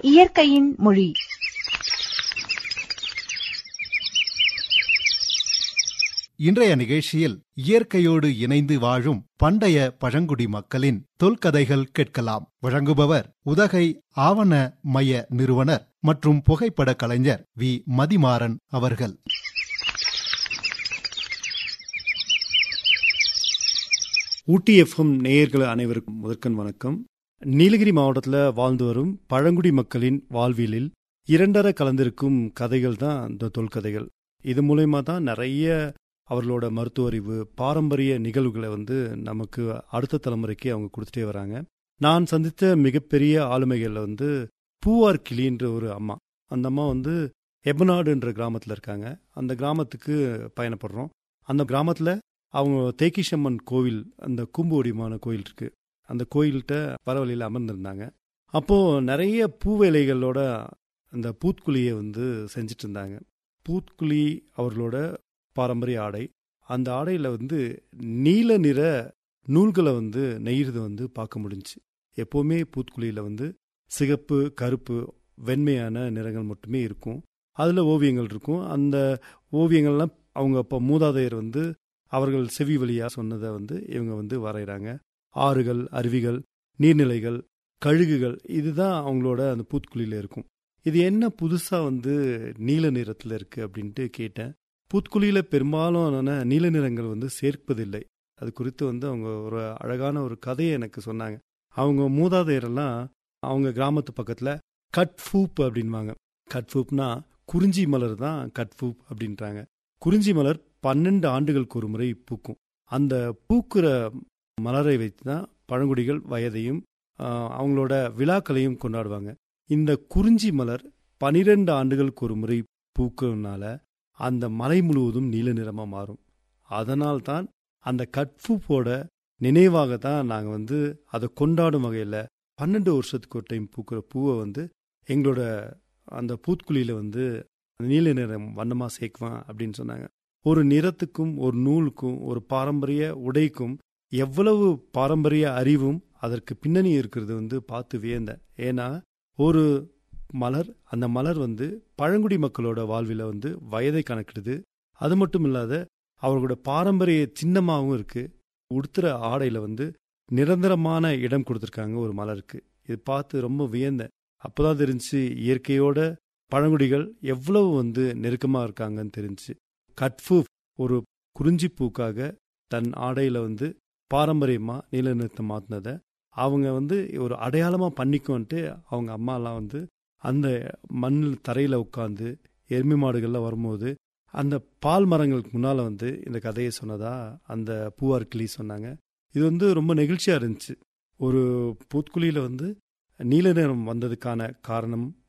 இயற்கையின் மொழி இன்றைய நிகழ்ச்சியில் இயற்கையோடு இணைந்து வாழும் பண்டைய பழங்குடி மக்களின் தொல்கதைகள் கேட்கலாம் வழங்குபவர் உதகை ஆவண மைய நிறுவனர் மற்றும் புகைப்பட கலைஞர் வி மதிமாறன் அவர்கள் ஊட்டி எஃப்எம் நேயர்கள் அனைவருக்கும் முதற்கண் வணக்கம் நீலகிரி மாவட்டத்தில் வாழ்ந்து வரும் பழங்குடி மக்களின் வாழ்வியலில் இரண்டர கலந்திருக்கும் கதைகள் தான் இந்த தொல்கதைகள் இது மூலயமா தான் நிறைய அவர்களோட மருத்துவ அறிவு பாரம்பரிய நிகழ்வுகளை வந்து நமக்கு அடுத்த தலைமுறைக்கு அவங்க கொடுத்துட்டே வராங்க நான் சந்தித்த மிகப்பெரிய ஆளுமைகளில் வந்து பூவார் கிளின்ற ஒரு அம்மா அந்த அம்மா வந்து எபநாடுன்ற கிராமத்தில் இருக்காங்க அந்த கிராமத்துக்கு பயணப்படுறோம் அந்த கிராமத்தில் அவங்க தேக்கிஷம்மன் கோவில் அந்த கூம்பு வடிவமான கோயில் இருக்கு அந்த கோயில்கிட்ட பரவலியில் அமர்ந்திருந்தாங்க அப்போது நிறைய பூவேலைகளோட அந்த பூத்குழியை வந்து செஞ்சிட்டு இருந்தாங்க பூத்குழி அவர்களோட பாரம்பரிய ஆடை அந்த ஆடையில் வந்து நீல நிற நூல்களை வந்து நெய்கிறது வந்து பார்க்க முடிஞ்சுச்சு எப்போவுமே பூத்குழியில் வந்து சிகப்பு கருப்பு வெண்மையான நிறங்கள் மட்டுமே இருக்கும் அதில் ஓவியங்கள் இருக்கும் அந்த ஓவியங்கள்லாம் அவங்க அப்போ மூதாதையர் வந்து அவர்கள் செவி வழியாக சொன்னதை வந்து இவங்க வந்து வரைகிறாங்க ஆறுகள் அருவிகள் நீர்நிலைகள் கழுகுகள் இதுதான் அவங்களோட அந்த பூத்குழியில் இருக்கும் இது என்ன புதுசாக வந்து நீல நிறத்தில் இருக்குது அப்படின்ட்டு கேட்டேன் பூத்குழியில் பெரும்பாலும் நீல நிறங்கள் வந்து சேர்ப்பதில்லை அது குறித்து வந்து அவங்க ஒரு அழகான ஒரு கதையை எனக்கு சொன்னாங்க அவங்க மூதாதையரெல்லாம் அவங்க கிராமத்து பக்கத்தில் கட்ஃபூப் அப்படின்வாங்க கட்ஃபூப்னா குறிஞ்சி மலர் தான் கட்ஃபூப் அப்படின்றாங்க குறிஞ்சி மலர் பன்னெண்டு ஆண்டுகளுக்கு ஒரு முறை பூக்கும் அந்த பூக்கிற மலரை வைத்து தான் பழங்குடிகள் வயதையும் அவங்களோட விழாக்களையும் கொண்டாடுவாங்க இந்த குறிஞ்சி மலர் பனிரெண்டு ஆண்டுகளுக்கு ஒரு முறை பூக்கிறதுனால அந்த மலை முழுவதும் நீல நிறமாக மாறும் அதனால் தான் அந்த கட்ஃபூப்போட நினைவாக தான் நாங்கள் வந்து அதை கொண்டாடும் வகையில் பன்னெண்டு வருஷத்துக்கு ஒரு டைம் பூக்கிற பூவை வந்து எங்களோட அந்த பூத்குழியில் வந்து நீல நிறம் வண்ணமாக சேர்க்குவேன் அப்படின்னு சொன்னாங்க ஒரு நிறத்துக்கும் ஒரு நூலுக்கும் ஒரு பாரம்பரிய உடைக்கும் எவ்வளவு பாரம்பரிய அறிவும் அதற்கு பின்னணி இருக்கிறது வந்து பார்த்து வியந்தேன் ஏன்னா ஒரு மலர் அந்த மலர் வந்து பழங்குடி மக்களோட வாழ்வில் வந்து வயதை கணக்கிடுது அது மட்டும் இல்லாத அவர்களோட பாரம்பரிய சின்னமாகவும் இருக்கு உடுத்துற ஆடையில் வந்து நிரந்தரமான இடம் கொடுத்துருக்காங்க ஒரு மலருக்கு இது பார்த்து ரொம்ப வியந்தேன் அப்போதான் தெரிஞ்சு இயற்கையோட பழங்குடிகள் எவ்வளவு வந்து நெருக்கமாக இருக்காங்கன்னு தெரிஞ்சு கட்ஃபு ஒரு குறிஞ்சி பூக்காக தன் ஆடையில் வந்து பாரம்பரியமாக நீலநிறத்தை மாற்றினதை அவங்க வந்து ஒரு அடையாளமாக பண்ணிக்கோன்ட்டு அவங்க அம்மாலாம் வந்து அந்த மண்ணில் தரையில் உட்காந்து எருமை மாடுகளில் வரும்போது அந்த பால் மரங்களுக்கு முன்னால் வந்து இந்த கதையை சொன்னதா அந்த பூவார் கிளி சொன்னாங்க இது வந்து ரொம்ப நெகிழ்ச்சியாக இருந்துச்சு ஒரு பூத்குழியில் வந்து நீல நிறம் வந்ததுக்கான காரணம்